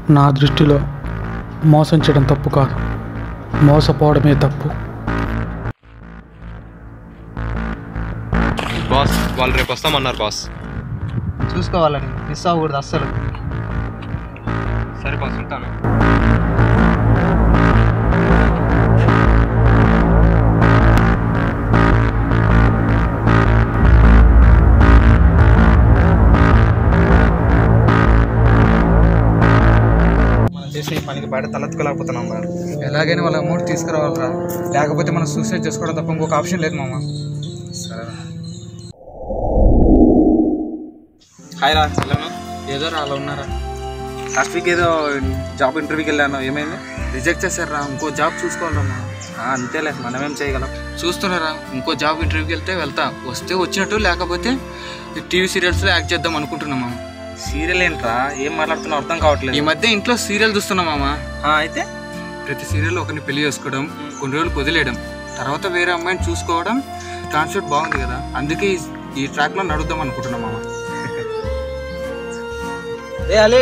నా దృష్టిలో మోసం చేయడం తప్పు కాదు మోసపోవడమే తప్పు బాస్ వాళ్ళు రేపు వస్తామన్నారు బాస్ చూసుకోవాలని మిస్ అవ్వకూడదు అస్సలు సరే బాస్ ఉంటాను మనం చేసే ఈ పనికి బయట తలెత్తుకోలేకపోతున్నాం రా ఎలాగైనా వాళ్ళ అమౌంట్ తీసుకురావాలరా లేకపోతే మనం సూసైడ్ చేసుకోవడం తప్ప ఇంకొక ఆప్షన్ లేదు మామ సరే హాయ్ రా వెళ్ళాను ఏదో రా అలా ఉన్నారా లాస్ట్ వీక్ ఏదో జాబ్ ఇంటర్వ్యూకి వెళ్ళాను ఏమైంది రిజెక్ట్ చేశారా ఇంకో జాబ్ చూసుకోవాలమ్మా అంతేలే మనమేం చేయగలం చూస్తున్నారా ఇంకో జాబ్ ఇంటర్వ్యూకి వెళ్తే వెళ్తా వస్తే వచ్చినట్టు లేకపోతే టీవీ సీరియల్స్లో యాక్ట్ చేద్దాం అనుకుంటున్నాం మామ సీరియల్ ఏంట్రా ఏం మాట్లాడుతున్నావు అర్థం కావట్లేదు ఈ మధ్య ఇంట్లో సీరియల్ చూస్తున్నాం మామ అయితే ప్రతి సీరియల్ ఒకరిని పెళ్లి చేసుకోవడం కొన్ని రోజులు వదిలేయడం తర్వాత వేరే అమ్మాయిని చూసుకోవడం కాన్సెప్ట్ బాగుంది కదా అందుకే ఈ- ఈ ట్రాక్లో నడుద్దాం అనుకుంటున్నాం మామ ఏ అలీ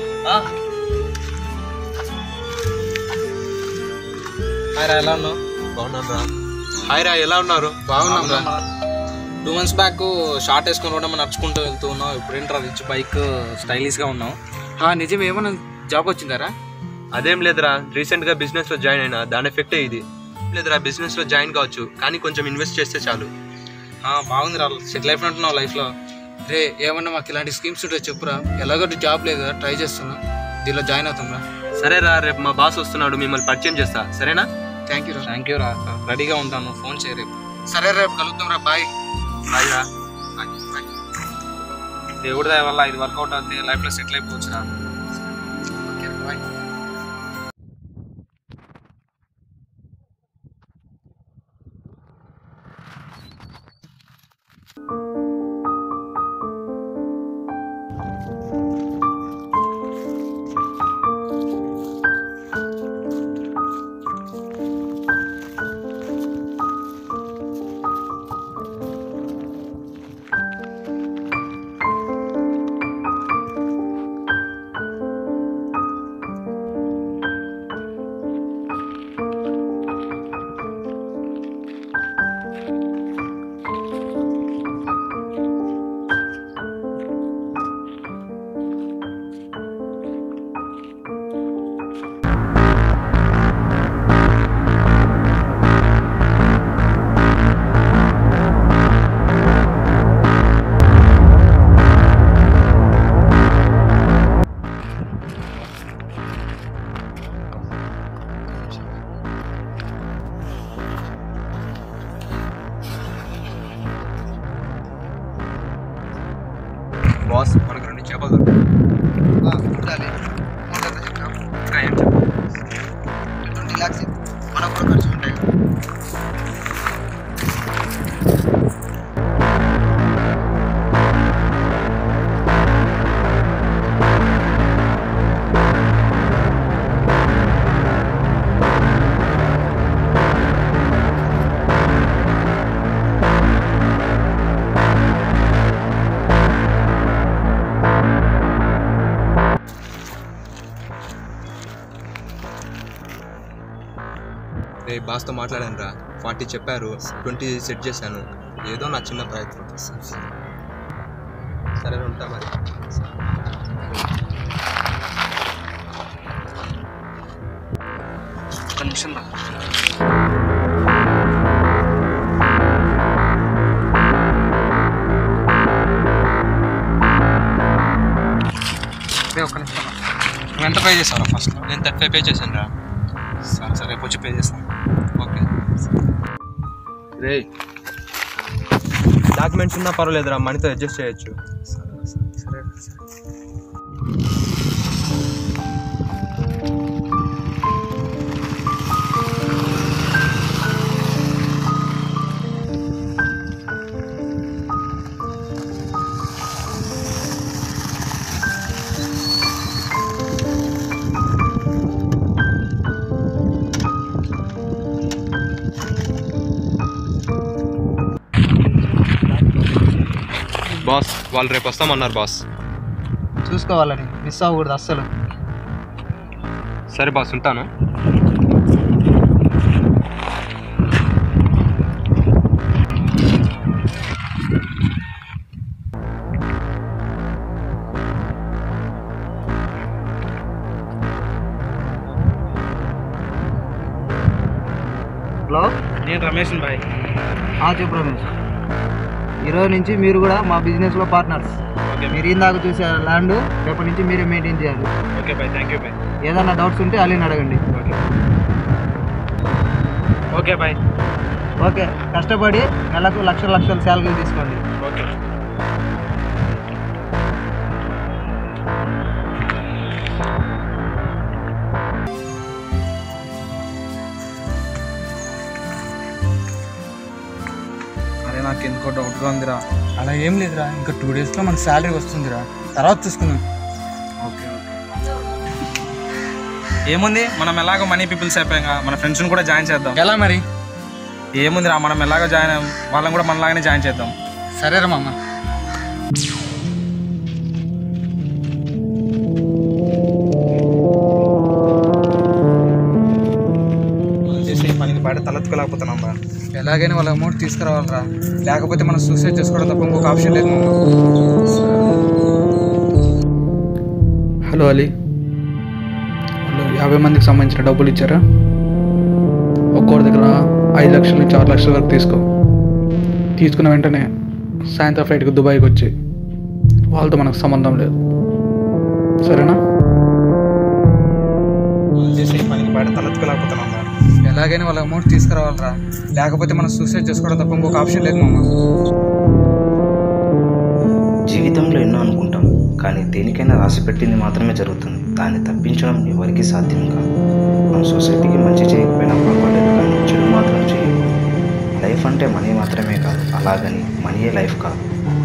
హాయ్ రా ఎలా ఉన్నావు బాగున్నాను రా హాయ్ రా ఎలా ఉన్నారు బాగున్నాం రా టూ మంత్స్ బ్యాక్ షార్ట్ వేసుకొని కూడా మనం నడుచుకుంటూ వెళ్తూ ఉన్నాం ఇప్పుడేంట్రా రిచ్ బైక్ స్టైలిష్గా ఉన్నాం నిజం ఏమన్నా జాబ్ వచ్చిందారా అదేం లేదురా రీసెంట్ గా బిజినెస్ లో జాయిన్ అయినా దాని ఎఫెక్టే ఇది లేదురా బిజినెస్ లో జాయిన్ కావచ్చు కానీ కొంచెం ఇన్వెస్ట్ చేస్తే చాలు బాగుంది రా సెటిల్ అయిపోయినట్టున్నావు లైఫ్లో రే ఏమన్నా మాకు ఇలాంటి స్కీమ్స్ ఉంటే చెప్పురా ఎలాగో జాబ్ లేదు కదా ట్రై చేస్తున్నా దీనిలో జాయిన్ అవుతాం రా సరే రా రేపు మా బాస్ వస్తున్నాడు మిమ్మల్ని పరిచయం చేస్తా సరేనా థ్యాంక్ యూ రా థ్యాంక్ యూ రా రెడీగా ఉంటాను ఫోన్ చేయ రేపు సరే రేపు కలుద్దాం రా బాయ్ బాయ్ రా దేవుడి దయ వల్ల ఇది వర్కౌట్ అవుతే లైఫ్లో సెటిల్ అయిపోవచ్చు రా ఓకే బాయ్ బాస్ మనకు రెండు చేపలు దొరుకుతాయి ఇంకా ఏం చెప్పు ట్వంటీ ల్యాక్స్ మనకు కూడా ఖర్చు ఉంటాయి రే బాస్తో మాట్లాడాను రా ఫార్టీ చెప్పారు ట్వంటీ సెట్ చేశాను ఏదో నా చిన్న ప్రయత్నం సరే ఉంటా మరి ఒక్క నిమిషం రా రే, ఒక్క నిమిషం రా. నువ్వు ఎంత పే చేసావురా ఫస్ట్ నేను థర్టీ ఫైవ్ పే చేశాను రా సరే సరే రేపు వచ్చి పే చేస్తాను ఓకే రే డాక్యుమెంట్స్ ఉన్నా పర్వాలేదురా మనీతో అడ్జస్ట్ చేయొచ్చు సరే బాస్ వాళ్ళు రేపు వస్తామన్నారు బాస్ చూసుకోవాలని మిస్ అవ్వకూడదు అస్సలు సరే బాస్ ఉంటాను హలో నేను రమేష్ బాయ్ ఆ, చెప్పు రమేష్ ఈరోజు నుంచి మీరు కూడా మా బిజినెస్లో పార్ట్నర్స్ ఓకే మీరు ఇందాక చూసే ల్యాండ్ రేపటి నుంచి మీరే మెయింటైన్ చేయాలి okay bye thank you bye ఏదైనా డౌట్స్ ఉంటే అలీని అడగండి ఓకే ఓకే బాయ్ ఓకే కష్టపడి నెలకు లక్షల లక్షల శాలరీ తీసుకోండి ఓకే అరే నాకు ఎందుకో డౌట్గా ఉందిరా అలా ఏం లేదురా ఇంకా టూ డేస్లో మన శాలరీ వస్తుందిరా తర్వాత చూసుకుందాం ఓకే ఏముంది మనం ఎలాగో మనీ పీపుల్స్ అయిపోయాక మన ఫ్రెండ్స్ని కూడా జాయిన్ చేద్దాం ఎలా మరి ఏముందిరా మనం ఎలాగో జాయిన్ అయ్యాం వాళ్ళని కూడా మనలాగానే జాయిన్ చేద్దాం సరేరా మామ చేసే పనికి బయట తలెత్తుకోలేకపోతున్నాం బా ఎలాగైనా వాళ్ళ అమౌంట్ తీసుకురావాలరా లేకపోతే మనం సూసైడ్ చేసుకోవడం తప్ప ఇంకొక ఆప్షన్ లేదు మామ హలో అలీ వాళ్ళు యాభై మందికి సంబంధించిన డబ్బులు ఇచ్చారా ఒక్కొక్కరి దగ్గర ఐదు లక్షల నుంచి ఆరు లక్షల వరకు తీసుకో తీసుకున్న వెంటనే సాయంత్రం ఫ్లైట్కి దుబాయ్కి వచ్చి వాళ్ళతో మనకు సంబంధం లేదు సరేనా చేసే పనికి బయట తలెత్తుకోలేకపోతున్నాం బా ఎలాగైనా వాళ్ళ అమౌంట్ తీసుకురావాలరా లేకపోతే మనం సూసైడ్ చేసుకోవడం తప్ప ఇంకొక ఆప్షన్ లేదు మామ జీవితంలో ఎన్నో అనుకుంటాం కానీ దేనికైనా రాసి పెట్టింది మాత్రమే జరుగుతుంది దాన్ని తప్పించడం ఎవరికీ సాధ్యం కాదు మనం సొసైటీకి మంచి చేయకపోయినా పర్వాలేదు కానీ చెడు మాత్రం చేయకూడదు లైఫ్ అంటే మనీ మాత్రమే కాదు అలాగని మనీయే లైఫ్ కాదు